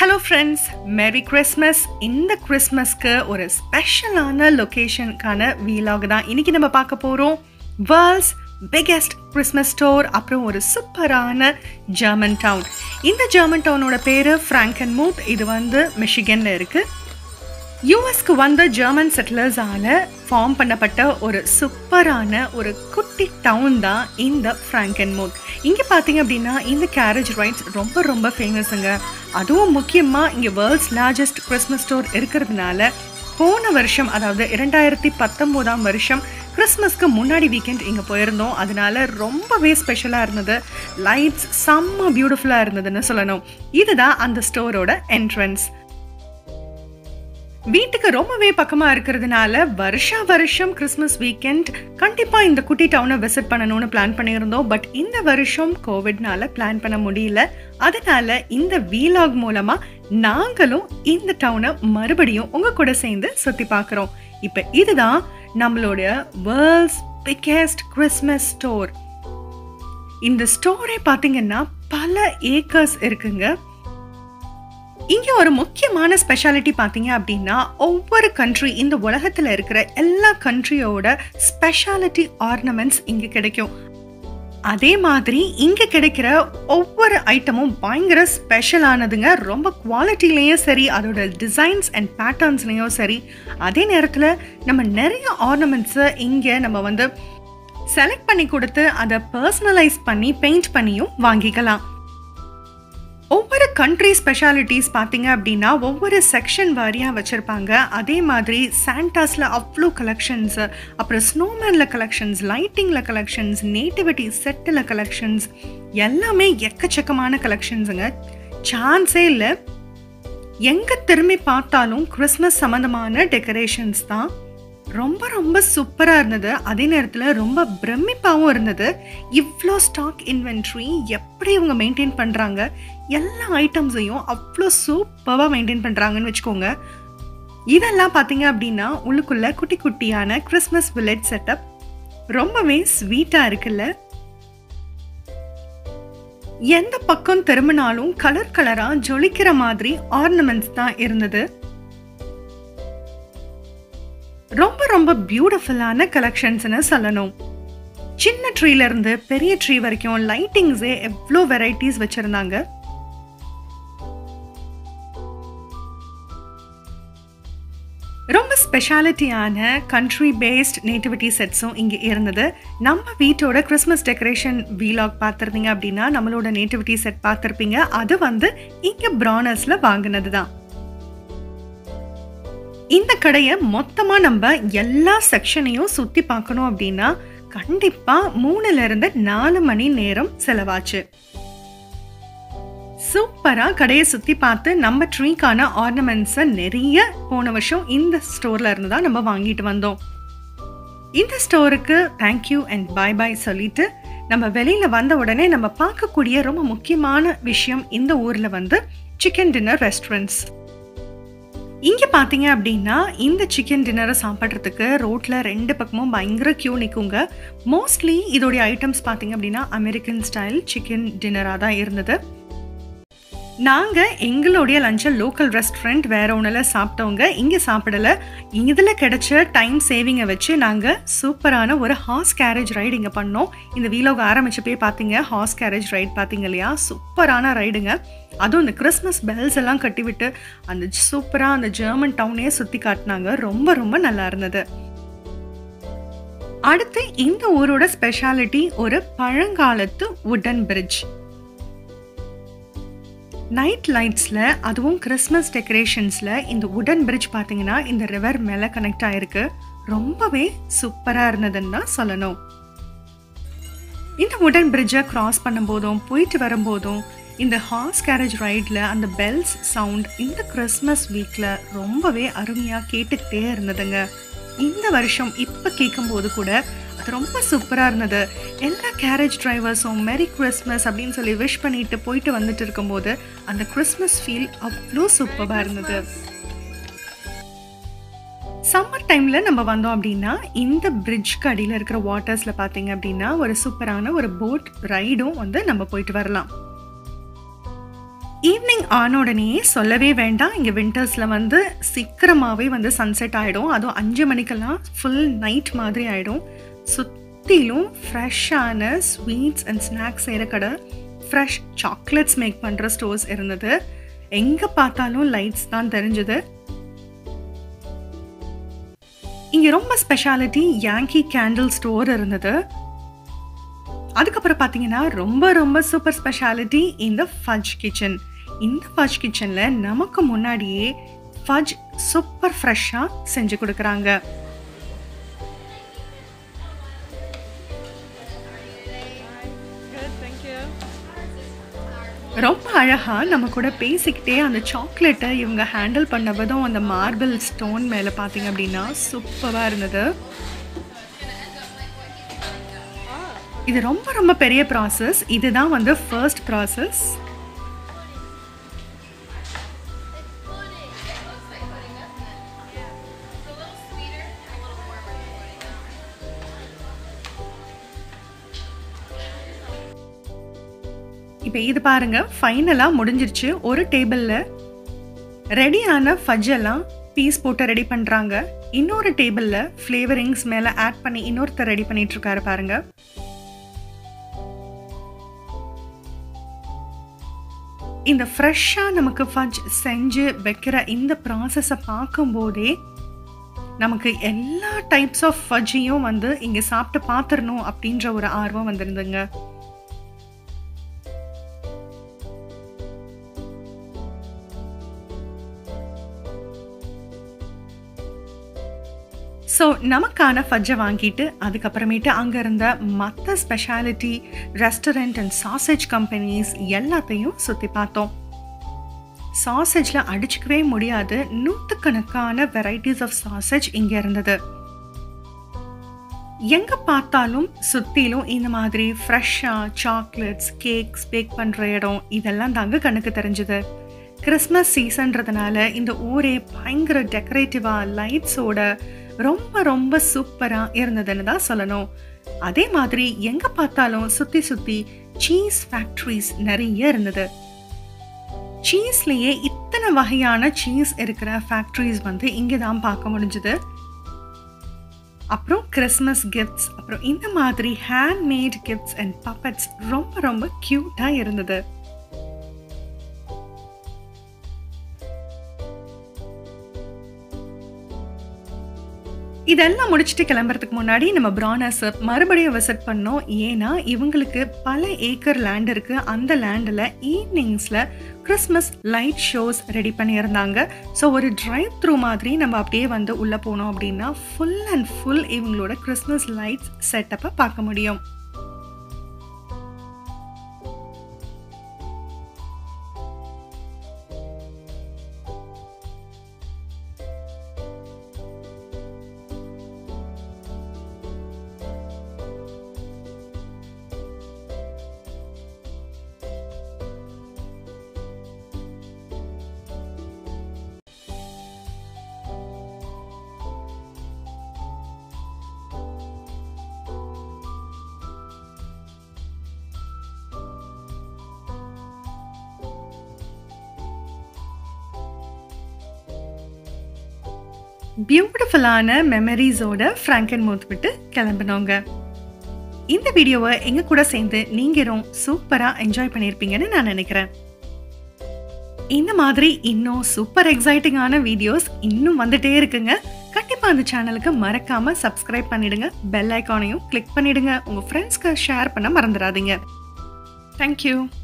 hello friends merry Christmas இந்த கிறிஸ்மஸ்க்கு ஒரு ஸ்பெஷலான லொக்கேஷனுக்கான வீலாக் தான் இன்னைக்கு நம்ம பார்க்க போகிறோம் வேர்ல்ட்ஸ் பிக்கெஸ்ட் கிறிஸ்மஸ் ஸ்டோர் அப்புறம் ஒரு சூப்பரான ஜெர்மன் டவுன் இந்த ஜெர்மன் டவுனோட பேர் ஃப்ராங்கன் மூத் இது வந்து மிஷிகனில் இருக்குது யூஎஸ்க்கு வந்த ஜெர்மன் செட்டிலர்ஸால ஃபார்ம் பண்ணப்பட்ட ஒரு சூப்பரான ஒரு குட்டி டவுன் தான் இந்த ஃப்ராங்கன் மூத் இங்கே பார்த்தீங்க அப்படின்னா இந்த கேரேஜ் ரைட்ஸ் ரொம்ப ரொம்ப ஃபேமஸுங்க அதுவும் முக்கியமாக இங்கே வேர்ல்ட்ஸ் லார்ஜஸ்ட் கிறிஸ்மஸ் ஸ்டோர் இருக்கிறதுனால போன வருஷம் அதாவது இரண்டாயிரத்தி பத்தொம்போதாம் வருஷம் கிறிஸ்மஸ்க்கு முன்னாடி வீக்கெண்ட் இங்கே போயிருந்தோம் அதனால ரொம்பவே ஸ்பெஷலாக இருந்தது லைட்ஸ் செம்ம பியூட்டிஃபுல்லாக இருந்ததுன்னு சொல்லணும் இதுதான் அந்த ஸ்டோரோட என்ட்ரன்ஸ் வீட்டுக்கு ரொம்பவே பக்கமா இருக்கிறதுனால வருஷா வருஷம் கிறிஸ்மஸ் வீக்கெண்ட் கண்டிப்பா இந்த குட்டி டவுனை விசிட் பண்ணணும்னு பிளான் பண்ணியிருந்தோம் பட் இந்த வருஷம் கோவிட்னால பிளான் பண்ண முடியல அதனால இந்த வீலாக் மூலமா நாங்களும் இந்த டவுனை மறுபடியும் உங்க கூட சேர்ந்து சுத்தி பார்க்குறோம் இப்போ இதுதான் நம்மளுடைய வேர்ல்ட்ஸ் பிக்கெஸ்ட் கிறிஸ்மஸ் ஸ்டோர் இந்த ஸ்டோரே பார்த்தீங்கன்னா பல ஏக்கர்ஸ் இருக்குங்க இங்க ஒரு முக்கியமான ஸ்பெஷாலிட்டி பார்த்தீங்க அப்படின்னா ஒவ்வொரு கண்ட்ரி இந்த உலகத்துல இருக்கிற எல்லா கண்ட்ரியோட ஸ்பெஷாலிட்டி ஆர்னமெண்ட்ஸ் இங்க கிடைக்கும் அதே மாதிரி இங்க கிடைக்கிற ஒவ்வொரு ஐட்டமும் பயங்கர ஸ்பெஷலானதுங்க ரொம்ப குவாலிட்டிலையும் சரி அதோட டிசைன்ஸ் அண்ட் பேட்டர்ன்ஸ்லையும் சரி அதே நேரத்தில் நம்ம நிறைய ஆர்னமெண்ட்ஸை இங்கே நம்ம வந்து செலக்ட் பண்ணி கொடுத்து அதை பர்சனலைஸ் பண்ணி பெயிண்ட் பண்ணியும் வாங்கிக்கலாம் ஒவ்வொரு கண்ட்ரி ஸ்பெஷாலிட்டிஸ் பார்த்தீங்க அப்படின்னா ஒவ்வொரு செக்ஷன் வாரியாக வச்சுருப்பாங்க அதே மாதிரி சாண்டாஸில் அவ்வளோ கலெக்ஷன்ஸ் அப்புறம் ஸ்னோமேனில் கலெக்ஷன்ஸ் லைட்டிங்கில் கலெக்ஷன்ஸ் நேட்டிவிட்டி செட்டில் கலெக்ஷன்ஸ் எல்லாமே எக்கச்சக்கமான கலெக்ஷன்ஸுங்க சான்ஸே இல்லை எங்கே திரும்பி பார்த்தாலும் கிறிஸ்மஸ் சம்மந்தமான டெக்கரேஷன்ஸ் தான் ரொம்ப ரொம்ப சூப்பராக இருந்தது அதே நேரத்தில் ரொம்ப பிரமிப்பாகவும் இருந்தது இவ்வளோ ஸ்டாக் இன்வென்ட்ரி எப்படி இவங்க மெயின்டைன் பண்ணுறாங்க எல்லா ஐட்டம்ஸையும் அவ்வளோ சூப்பராக மெயின்டைன் பண்ணுறாங்கன்னு வச்சுக்கோங்க இதெல்லாம் பார்த்தீங்க அப்படின்னா உள்ளுக்குள்ள குட்டி குட்டியான கிறிஸ்மஸ் வில்லேஜ் செட்டப் ரொம்பவே ஸ்வீட்டாக இருக்குல்ல எந்த பக்கம் திரும்பினாலும் கலர் கலராக ஜொலிக்கிற மாதிரி ஆர்னமெண்ட்ஸ் தான் இருந்தது ரொம்ப ரொம்ப பியூட்டிஃபுல்லான கலெக்ஷன்ஸ்னு சொல்லணும் சின்ன ட்ரீல இருந்து பெரிய ட்ரீ வரைக்கும் லைட்டிங்ஸே எவ்வளோ வெரைட்டிஸ் வச்சிருந்தாங்க ரொம்ப ஸ்பெஷாலிட்டியான கண்ட்ரி பேஸ்ட் நேட்டிவிட்டி செட்ஸும் இங்கே இருந்தது நம்ம வீட்டோட கிறிஸ்மஸ் டெக்கரேஷன் வீலாக் பார்த்துருந்தீங்க அப்படின்னா நம்மளோட நேட்டிவிட்டி செட் பார்த்துருப்பீங்க அது வந்து இங்கே ப்ரானர்ஸில் வாங்கினது தான் இந்த கடையை மொத்தமாக நம்ம எல்லா செக்ஷனையும் சுற்றி பார்க்கணும் அப்படின்னா கண்டிப்பாக மூணுல இருந்து நாலு மணி நேரம் செலவாச்சு சூப்பராக கடையை சுற்றி பார்த்து நம்ம ட்ரீக்கான ஆர்னமெண்ட்ஸை நிறைய போன வருஷம் இந்த ஸ்டோரில் இருந்து தான் நம்ம வாங்கிட்டு வந்தோம் இந்த ஸ்டோருக்கு தேங்க்யூ அண்ட் பாய் பாய் சொல்லிட்டு நம்ம வெளியில் வந்த உடனே நம்ம பார்க்கக்கூடிய ரொம்ப முக்கியமான விஷயம் இந்த ஊரில் வந்து சிக்கன் டின்னர் ரெஸ்டாரண்ட்ஸ் இங்கே பார்த்தீங்க அப்படின்னா இந்த சிக்கன் டின்னரை சாப்பிட்றதுக்கு ரோட்டில் ரெண்டு பக்கமும் பயங்கர க்யூ நிற்குங்க மோஸ்ட்லி இதோடைய ஐட்டம்ஸ் பார்த்தீங்க அப்படின்னா அமெரிக்கன் ஸ்டைல் சிக்கன் டின்னராக தான் இருந்தது நாங்கள் எங்களுடைய லஞ்சை லோக்கல் ரெஸ்டாரண்ட் வேற ஒன்றில் சாப்பிட்டவங்க இங்கே சாப்பிடல இதில் கிடைச்ச டைம் சேவிங்கை வச்சு நாங்கள் சூப்பரான ஒரு ஹார்ஸ் கேரேஜ் ரைடு இங்கே பண்ணோம் இந்த வீலோக ஆரம்பிச்சப்பே பார்த்தீங்க ஹார்ஸ் கேரேஜ் ரைட் பார்த்தீங்க இல்லையா சூப்பரான ரைடுங்க அதுவும் இந்த கிறிஸ்மஸ் பெல்ஸ் எல்லாம் கட்டிவிட்டு அந்த சூப்பராக அந்த ஜெர்மன் டவுனே சுற்றி காட்டினாங்க ரொம்ப ரொம்ப நல்லா இருந்தது அடுத்து இந்த ஊரோட ஸ்பெஷாலிட்டி ஒரு பழங்காலத்து உடன் பிரிட்ஜ் நைட் லைட்ஸில் அதுவும் கிறிஸ்மஸ் டெக்கரேஷன்ஸில் இந்த உடன் பிரிட்ஜ் பார்த்தீங்கன்னா இந்த ரிவர் மேலே கனெக்ட் ஆகிருக்கு ரொம்பவே சூப்பராக இருந்ததுன்னு தான் சொல்லணும் இந்த உடன் பிரிட்ஜை கிராஸ் பண்ணும்போதும் போயிட்டு வரும்போதும் இந்த ஹார்ஸ் கேரேஜ் ரைடில் அந்த பெல்ஸ் சவுண்ட் இந்த கிறிஸ்மஸ் வீக்கில் ரொம்பவே அருமையாக கேட்டுக்கிட்டே இருந்ததுங்க இந்த வருஷம் இப்போ கேட்கும்போது கூட அது ரொம்ப சூப்பராக இருந்தது எல்லா கேரேஜ் டிரைவர்ஸும் மெரி கிறிஸ்மஸ் அப்படின்னு சொல்லி விஷ் பண்ணிட்டு போயிட்டு வந்துட்டு இருக்கும்போது அந்த கிறிஸ்மஸ் ஃபீல் அவ்வளோ சூப்பராக இருந்தது சம்மர் டைமில் நம்ம வந்தோம் அப்படின்னா இந்த பிரிட்ஜ்க்கு அடியில் இருக்கிற வாட்டர்ஸில் பார்த்தீங்க அப்படின்னா ஒரு சூப்பரான ஒரு போட் ரைடும் வந்து நம்ம போயிட்டு வரலாம் ஈவினிங் ஆன உடனே சொல்லவே வேண்டாம் இங்கே வின்டர்ஸில் வந்து சீக்கிரமாகவே வந்து சன்செட் ஆகிடும் அதுவும் அஞ்சு மணிக்கெல்லாம் ஃபுல் நைட் மாதிரி ஆகிடும் சுற்றிலும் ஃப்ரெஷ்ஷான ஸ்வீட்ஸ் அண்ட் ஸ்நாக்ஸ் செய்கிற கடை ஃப்ரெஷ் சாக்லேட்ஸ் மேக் பண்ணுற ஸ்டோர்ஸ் இருந்தது எங்கே பார்த்தாலும் லைட்ஸ் தான் தெரிஞ்சுது இங்கே ரொம்ப ஸ்பெஷாலிட்டி யாங்கி கேண்டில் ஸ்டோர் இருந்தது அதுக்கப்புறம் பார்த்தீங்கன்னா ரொம்ப ரொம்ப சூப்பர் ஸ்பெஷாலிட்டி இந்த ஃபஜ் கிச்சன் இந்த ஃபஜ் கிச்சனில் நமக்கு முன்னாடியே ஃபஜ் சூப்பர் ஃப்ரெஷ்ஷாக செஞ்சு கொடுக்குறாங்க ரொம்ப அழகா நம்ம கூட பேசிக்கிட்டே அந்த சாக்லேட்டை இவங்க ஹேண்டில் பண்ண விதம் அந்த மார்பிள் ஸ்டோன் மேலே பார்த்தீங்க அப்படின்னா சூப்பராக இருந்தது இது ரொம்ப ரொம்ப பெரிய ப்ராசஸ் இதுதான் வந்து ஃபர்ஸ்ட் ப்ராசஸ் இப்போ இது பாருங்க ஃபைனலாக முடிஞ்சிருச்சு ஒரு டேபிளில் ரெடியான ஃபஜ் எல்லாம் பீஸ் போட்டு ரெடி பண்ணுறாங்க இன்னொரு டேபிளில் ஃப்ளேவரிங்ஸ் மேலே ஆட் பண்ணி இன்னொருத்தர் ரெடி பண்ணிட்டு இருக்காரு பாருங்க இந்த ஃப்ரெஷ்ஷாக நமக்கு ஃபஜ் செஞ்சு வைக்கிற இந்த ப்ராசஸை பார்க்கும்போதே நமக்கு எல்லா டைப்ஸ் ஆஃப் ஃபஜ்ஜையும் வந்து இங்கே சாப்பிட்டு பார்த்துடணும் அப்படின்ற ஒரு ஆர்வம் வந்திருந்துங்க ஸோ நமக்கான ஃபஜ்ஜை வாங்கிட்டு அதுக்கப்புறமேட்டு அங்கே இருந்த மற்ற speciality restaurant and sausage companies எல்லாத்தையும் சுற்றி பார்த்தோம் சாசேஜில் அடிச்சுக்கவே முடியாது நூற்றுக்கணக்கான வெரைட்டிஸ் ஆஃப் சாசேஜ் இங்கே இருந்தது எங்கே பார்த்தாலும் சுற்றிலும் இந்த மாதிரி ஃப்ரெஷ்ஷாக சாக்லேட்ஸ் கேக்ஸ் பேக் பண்ணுற இடம் இதெல்லாம் தாங்க கண்ணுக்கு தெரிஞ்சுது கிறிஸ்மஸ் சீசன்றதுனால இந்த ஊரே பயங்கர டெக்கரேட்டிவாக லைட்ஸோட ரொம்ப ரொம்ப சூப்பராக இருந்ததுன்னு தான் சொல்லணும் அதே மாதிரி எங்கே பார்த்தாலும் சுற்றி சுற்றி சீஸ் ஃபேக்ட்ரிஸ் நிறைய இருந்தது சீஸ்லேயே இத்தனை வகையான சீஸ் இருக்கிற ஃபேக்ட்ரிஸ் வந்து இங்கே தான் பார்க்க முடிஞ்சுது அப்புறம் கிறிஸ்மஸ் கிஃப்ட்ஸ் அப்புறம் இந்த மாதிரி ஹேண்ட்மேட் கிஃப்ட்ஸ் அண்ட் பப்பட்ஸ் ரொம்ப ரொம்ப க்யூட்டாக இருந்தது இதெல்லாம் முடிச்சுட்டு கிளம்புறதுக்கு முன்னாடி நம்ம பிரானஸை மறுபடியும் விசிட் பண்ணோம் ஏன்னா இவங்களுக்கு பல ஏக்கர் லேண்ட் இருக்கு அந்த லேண்டில் ஈவினிங்ஸில் கிறிஸ்மஸ் லைட் ஷோஸ் ரெடி பண்ணியிருந்தாங்க ஸோ ஒரு டிரைவ் த்ரூ மாதிரி நம்ம அப்படியே வந்து உள்ளே போனோம் அப்படின்னா ஃபுல் அண்ட் ஃபுல் இவங்களோட கிறிஸ்மஸ் லைட்ஸ் செட்டப்பை பார்க்க முடியும் பியூட்டிஃபுல்லான மெமரிஸோட ஃப்ராங்கன் மூத் விட்டு கிளம்பினோங்க இந்த வீடியோவை எங்க கூட சேர்ந்து நீங்களும் சூப்பராக என்ஜாய் பண்ணியிருப்பீங்கன்னு நான் நினைக்கிறேன் இந்த மாதிரி இன்னும் சூப்பர் எக்ஸைட்டிங்கான வீடியோஸ் இன்னும் வந்துட்டே இருக்குங்க கண்டிப்பா அந்த சேனலுக்கு மறக்காம சப்ஸ்கிரைப் பண்ணிடுங்க பெல் ஐக்கானையும் கிளிக் பண்ணிடுங்க உங்க ஃப்ரெண்ட்ஸ்க்கு ஷேர் பண்ண மறந்துடாதீங்க தேங்க்யூ